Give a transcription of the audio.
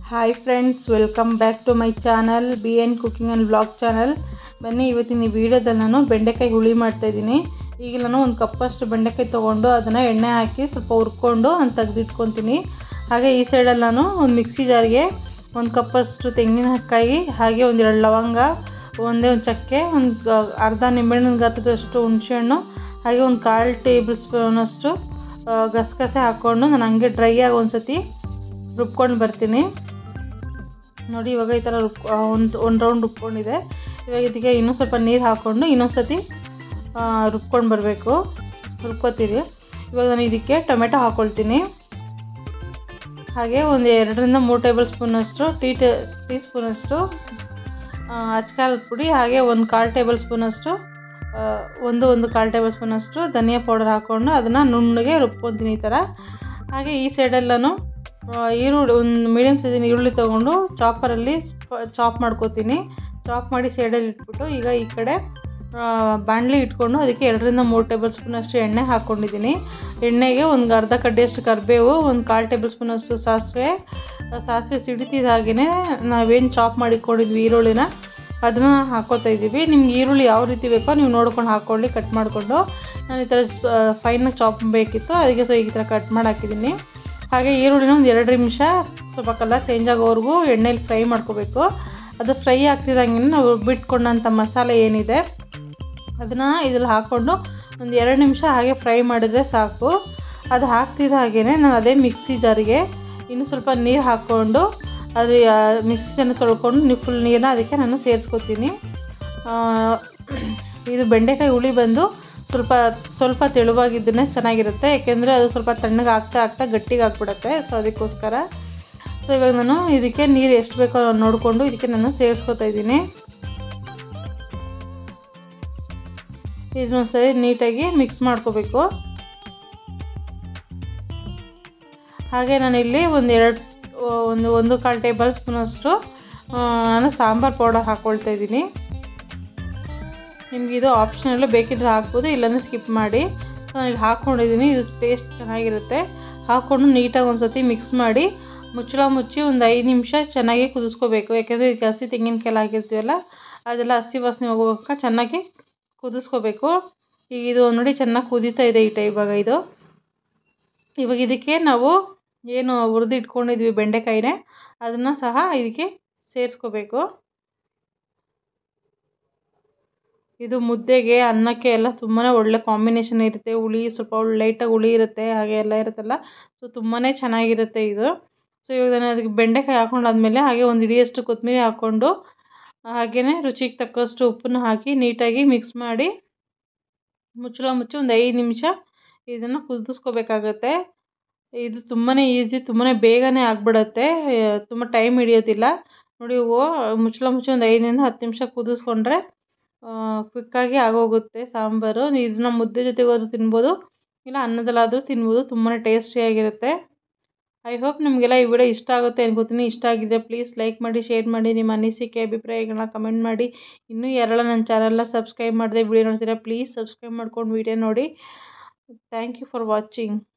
hi friends welcome back to my channel B N cooking and blog channel ಬನ್ನಿ ಇವತ್ತಿನ ಈ ವಿಡಿಯೋದಲ್ಲಿ ನಾನು ಬೆಂಡೆಕಾಯಿ ಹುಳಿ ಮಾಡ್ತಾಯಿದ್ದೀನಿ ಈಗ ನಾನು ಒಂದು ಕಪ್ಪಷ್ಟು ಬೆಂಡೆಕಾಯಿ ತೊಗೊಂಡು ಅದನ್ನು ಎಣ್ಣೆ ಹಾಕಿ ಸ್ವಲ್ಪ ಹುರ್ಕೊಂಡು ನಾನು ತೆಗೆದಿಟ್ಕೊತೀನಿ ಹಾಗೆ ಈ ಸೈಡಲ್ಲಿ ನಾನು ಒಂದು ಮಿಕ್ಸಿ ಜಾರಿಗೆ ಒಂದು ಕಪ್ಪಷ್ಟು ತೆಂಗಿನಕಾಯಿ ಹಾಗೆ ಒಂದೆರಡು ಲವಂಗ ಒಂದೇ ಒಂದು ಚಕ್ಕೆ ಒಂದು ಅರ್ಧ ನಿಂಬೆಹಣ್ಣಿನ ಗಾತ್ರದಷ್ಟು ಹುಣಸೆಹಣ್ಣು ಹಾಗೆ ಒಂದು ಕಾಲು ಟೇಬಲ್ ಸ್ಪೂನಷ್ಟು ಗಸಗಸೆ ಹಾಕ್ಕೊಂಡು ನಾನು ಹಂಗೆ ಡ್ರೈ ಆಗಿ ಒಂದು ಸತಿ ರುಬ್ಕೊಂಡು ಬರ್ತೀನಿ ನೋಡಿ ಇವಾಗ ಈ ಥರ ರುಬ್ ಒಂದು ಒಂದು ರೌಂಡ್ ರುಬ್ಕೊಂಡಿದೆ ಇವಾಗ ಇದಕ್ಕೆ ಇನ್ನೂ ಸ್ವಲ್ಪ ನೀರು ಹಾಕ್ಕೊಂಡು ಇನ್ನೊಂದು ಸತಿ ರುಬ್ಕೊಂಡು ಬರಬೇಕು ರುಬ್ಕೋತೀರಿ ಇವಾಗ ನಾನು ಇದಕ್ಕೆ ಟೊಮೆಟೊ ಹಾಕ್ಕೊಳ್ತೀನಿ ಹಾಗೆ ಒಂದು ಎರಡರಿಂದ ಮೂರು ಟೇಬಲ್ ಸ್ಪೂನಷ್ಟು ಟೀ ಟೇ ಟೀ ಸ್ಪೂನಷ್ಟು ಅಚ್ಕಾರದ ಪುಡಿ ಹಾಗೆ ಒಂದು ಕಾಲು ಟೇಬಲ್ ಸ್ಪೂನಷ್ಟು ಒಂದು ಒಂದು ಕಾಲು ಟೇಬಲ್ ಸ್ಪೂನಷ್ಟು ಧನಿಯಾ ಪೌಡರ್ ಹಾಕ್ಕೊಂಡು ಅದನ್ನು ನುಣ್ಣಗೆ ರುಬ್ಕೊತೀನಿ ಈ ಥರ ಹಾಗೆ ಈ ಸೈಡಲ್ಲಿ ನಾನು ಈರುಳ್ಳಿ ಒಂದು ಮೀಡಿಯಮ್ ಸೈಜಿನ ಈರುಳ್ಳಿ ತೊಗೊಂಡು ಚಾಪರಲ್ಲಿ ಚಾಪ್ ಮಾಡ್ಕೋತೀನಿ ಚಾಪ್ ಮಾಡಿ ಸೈಡಲ್ಲಿ ಇಟ್ಬಿಟ್ಟು ಈಗ ಈ ಕಡೆ ಬಾಣಲಿ ಇಟ್ಕೊಂಡು ಅದಕ್ಕೆ ಎರಡರಿಂದ ಮೂರು ಟೇಬಲ್ ಸ್ಪೂನಷ್ಟು ಎಣ್ಣೆ ಹಾಕ್ಕೊಂಡಿದ್ದೀನಿ ಎಣ್ಣೆಗೆ ಒಂದು ಅರ್ಧ ಕಡ್ಡಿಯಷ್ಟು ಕರಿಬೇವು ಒಂದು ಕಾಲು ಟೇಬಲ್ ಸ್ಪೂನಷ್ಟು ಸಾಸಿವೆ ಸಾಸಿವೆ ಸಿಡಿತಿದ ಹಾಗೆಯೇ ನಾವೇನು ಚಾಪ್ ಮಾಡಿಕೊಂಡಿದ್ವಿ ಈರುಳ್ಳಿನ ಅದನ್ನು ಹಾಕೋತಾ ಇದ್ದೀವಿ ನಿಮ್ಗೆ ಈರುಳ್ಳಿ ಯಾವ ರೀತಿ ಬೇಕೋ ನೀವು ನೋಡ್ಕೊಂಡು ಹಾಕ್ಕೊಳ್ಳಿ ಕಟ್ ಮಾಡಿಕೊಂಡು ನಾನು ಈ ಥರ ಫೈನಾಗಿ ಚಾಪ್ ಬೇಕಿತ್ತು ಅದಕ್ಕೆ ಸೊ ಈ ಥರ ಕಟ್ ಮಾಡಿ ಹಾಕಿದ್ದೀನಿ ಹಾಗೆ ಈರುಳ್ಳಿನ ಒಂದು ಎರಡು ನಿಮಿಷ ಸ್ವಲ್ಪ ಕಲರ್ ಚೇಂಜ್ ಆಗೋವರೆಗೂ ಎಣ್ಣೆಲಿ ಫ್ರೈ ಮಾಡ್ಕೋಬೇಕು ಅದು ಫ್ರೈ ಆಗ್ತಿದ್ದಂಗೆ ನಾವು ಬಿಟ್ಕೊಂಡಂಥ ಮಸಾಲೆ ಏನಿದೆ ಅದನ್ನು ಇದ್ರಲ್ಲಿ ಹಾಕ್ಕೊಂಡು ಒಂದು ಎರಡು ನಿಮಿಷ ಹಾಗೆ ಫ್ರೈ ಮಾಡಿದ್ರೆ ಸಾಕು ಅದು ಹಾಕ್ತಿದ್ದ ಹಾಗೇ ನಾನು ಅದೇ ಮಿಕ್ಸಿ ಜಾರಿಗೆ ಇನ್ನೂ ಸ್ವಲ್ಪ ನೀರು ಹಾಕ್ಕೊಂಡು ಅದು ಮಿಕ್ಸಿ ಜನ ತೊಳ್ಕೊಂಡು ನೀವು ಫುಲ್ ನೀರನ್ನ ಅದಕ್ಕೆ ನಾನು ಸೇರಿಸ್ಕೊತೀನಿ ಇದು ಬೆಂಡೆಕಾಯಿ ಹುಳಿ ಬಂದು ಸ್ವಲ್ಪ ಸ್ವಲ್ಪ ತೆಳುವಾಗಿದ್ದನ್ನೇ ಚೆನ್ನಾಗಿರುತ್ತೆ ಯಾಕೆಂದರೆ ಅದು ಸ್ವಲ್ಪ ತಣ್ಣಗೆ ಆಗ್ತಾ ಆಗ್ತಾ ಗಟ್ಟಿಗೆ ಆಗ್ಬಿಡುತ್ತೆ ಸೊ ಅದಕ್ಕೋಸ್ಕರ ಸೊ ಇವಾಗ ನಾನು ಇದಕ್ಕೆ ನೀರು ಎಷ್ಟು ಬೇಕೋ ನೋಡಿಕೊಂಡು ಇದಕ್ಕೆ ನಾನು ಸೇರಿಸ್ಕೊತಾ ಇದ್ದೀನಿ ಇದನ್ನ ಸರಿ ನೀಟಾಗಿ ಮಿಕ್ಸ್ ಮಾಡ್ಕೋಬೇಕು ಹಾಗೆ ನಾನಿಲ್ಲಿ ಒಂದು ಎರಡು ಒಂದು ಒಂದು ಕಾಲು ಟೇಬಲ್ ಸ್ಪೂನಷ್ಟು ನಾನು ಸಾಂಬಾರು ಪೌಡರ್ ಹಾಕ್ಕೊಳ್ತಾ ಇದ್ದೀನಿ ನಿಮ್ಗೆ ಇದು ಆಪ್ಷನಲ್ಲು ಬೇಕಿದ್ರೆ ಹಾಕ್ಬೋದು ಇಲ್ಲಾಂದರೆ ಸ್ಕಿಪ್ ಮಾಡಿ ನಾನು ಇಲ್ಲಿ ಹಾಕ್ಕೊಂಡಿದ್ದೀನಿ ಇದು ಟೇಸ್ಟ್ ಚೆನ್ನಾಗಿರುತ್ತೆ ಹಾಕ್ಕೊಂಡು ನೀಟಾಗಿ ಒಂದು ಸತಿ ಮಿಕ್ಸ್ ಮಾಡಿ ಮುಚ್ಚಳ ಮುಚ್ಚಿ ಒಂದು ಐದು ನಿಮಿಷ ಚೆನ್ನಾಗಿ ಕುದಿಸ್ಕೋಬೇಕು ಯಾಕೆಂದರೆ ಇದಕ್ಕೆ ಹಸಿ ತೆಂಗಿನಕಾಯಿ ಹಾಕಿರ್ತೀವಲ್ಲ ಅದೆಲ್ಲ ಹಸಿ ವಾಸನೆ ಹೋಗೋವಾಗ ಚೆನ್ನಾಗಿ ಕುದಿಸ್ಕೋಬೇಕು ಈಗ ಇದು ನೋಡಿ ಚೆನ್ನಾಗಿ ಕುದೀತಾ ಇದೆ ಈ ಇವಾಗ ಇದು ಇವಾಗ ಇದಕ್ಕೆ ನಾವು ಏನು ಹುರಿದು ಇಟ್ಕೊಂಡಿದ್ವಿ ಬೆಂಡೆಕಾಯಿನೇ ಅದನ್ನು ಸಹ ಇದಕ್ಕೆ ಸೇರಿಸ್ಕೋಬೇಕು ಇದು ಮುದ್ದೆಗೆ ಅನ್ನಕ್ಕೆ ಎಲ್ಲ ತುಂಬಾ ಒಳ್ಳೆ ಕಾಂಬಿನೇಷನ್ ಇರುತ್ತೆ ಹುಳಿ ಸ್ವಲ್ಪ ಲೈಟಾಗಿ ಹುಳಿ ಇರುತ್ತೆ ಹಾಗೆ ಎಲ್ಲ ಇರುತ್ತಲ್ಲ ಸೊ ತುಂಬಾ ಚೆನ್ನಾಗಿರುತ್ತೆ ಇದು ಸೊ ಇವಾಗ ನಾನು ಅದಕ್ಕೆ ಬೆಂಡೆಕಾಯಿ ಹಾಕೊಂಡಾದ್ಮೇಲೆ ಹಾಗೆ ಒಂದು ಹಿಡಿಯಷ್ಟು ಕೊತ್ತಂಬರಿ ಹಾಕ್ಕೊಂಡು ಹಾಗೆಯೇ ರುಚಿಗೆ ತಕ್ಕಷ್ಟು ಉಪ್ಪನ್ನು ಹಾಕಿ ನೀಟಾಗಿ ಮಿಕ್ಸ್ ಮಾಡಿ ಮುಚ್ಚಳ ಮುಚ್ಚಿ ಒಂದು ಐದು ನಿಮಿಷ ಇದನ್ನು ಕುದಿಸ್ಕೋಬೇಕಾಗತ್ತೆ ಇದು ತುಂಬಾ ಈಸಿ ತುಂಬಾ ಬೇಗನೆ ಆಗಿಬಿಡತ್ತೆ ತುಂಬ ಟೈಮ್ ಹಿಡಿಯೋದಿಲ್ಲ ನೋಡಿ ಇವು ಮುಚ್ಚಳ ಮುಚ್ಚಿ ಒಂದು ಐದರಿಂದ ಹತ್ತು ನಿಮಿಷ ಕುದಿಸ್ಕೊಂಡ್ರೆ ಕ್ವಿಕ್ಕಾಗಿ ಆಗೋಗುತ್ತೆ ಸಾಂಬಾರು ಇದನ್ನ ಮುದ್ದೆ ಜೊತೆಗಾದ್ರೂ ತಿನ್ಬೋದು ಇಲ್ಲ ಅನ್ನದಲ್ಲಾದರೂ ತಿನ್ಬೋದು ತುಂಬಾ ಟೇಸ್ಟಿಯಾಗಿರುತ್ತೆ ಐ ಹೋಪ್ ನಿಮಗೆಲ್ಲ ಈ ವಿಡಿಯೋ ಇಷ್ಟ ಆಗುತ್ತೆ ಅನ್ಕೋತೀನಿ ಇಷ್ಟ ಆಗಿದ್ದರೆ ಪ್ಲೀಸ್ ಲೈಕ್ ಮಾಡಿ ಶೇರ್ ಮಾಡಿ ನಿಮ್ಮ ಅನಿಸಿಕೆ ಅಭಿಪ್ರಾಯಗಳನ್ನ ಕಮೆಂಟ್ ಮಾಡಿ ಇನ್ನೂ ಯಾರೆಲ್ಲ ನನ್ನ ಚಾನಲ್ನ ಸಬ್ಸ್ಕ್ರೈಬ್ ಮಾಡಿದೆ ವಿಡಿಯೋ ನೋಡ್ತೀರಾ ಪ್ಲೀಸ್ ಸಬ್ಸ್ಕ್ರೈಬ್ ಮಾಡ್ಕೊಂಡು ವಿಡಿಯೋ ನೋಡಿ ಥ್ಯಾಂಕ್ ಯು ಫಾರ್ ವಾಚಿಂಗ್